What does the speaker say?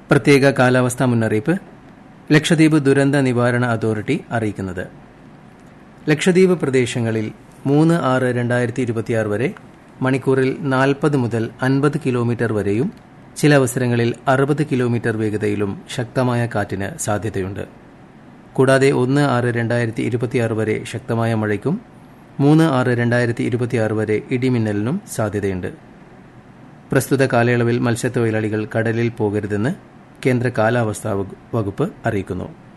പ്രത്യേക കാലാവസ്ഥാ മുന്നറിയിപ്പ് ലക്ഷദ്വീപ് ദുരന്ത നിവാരണ അതോറിറ്റി അറിയിക്കുന്നത് ലക്ഷദ്വീപ് പ്രദേശങ്ങളിൽ മൂന്ന് ആറ് രണ്ടായിരത്തി ഇരുപത്തിയാറ് വരെ മണിക്കൂറിൽ നാൽപ്പത് മുതൽ അൻപത് കിലോമീറ്റർ വരെയും ചില അവസരങ്ങളിൽ അറുപത് കിലോമീറ്റർ വേഗതയിലും ശക്തമായ കാറ്റിന് സാധ്യതയുണ്ട് കൂടാതെ ഒന്ന് ആറ് രണ്ടായിരത്തി ഇരുപത്തിയാറ് വരെ ശക്തമായ മഴയ്ക്കും മൂന്ന് ആറ് രണ്ടായിരത്തി ഇരുപത്തിയാറ് വരെ ഇടിമിന്നലിനും സാധ്യതയുണ്ട് പ്രസ്തുത കാലയളവിൽ മത്സ്യത്തൊഴിലാളികൾ കടലിൽ പോകരുതെന്ന് കേന്ദ്ര കാലാവസ്ഥാ വകുപ്പ് അറിയിക്കുന്നു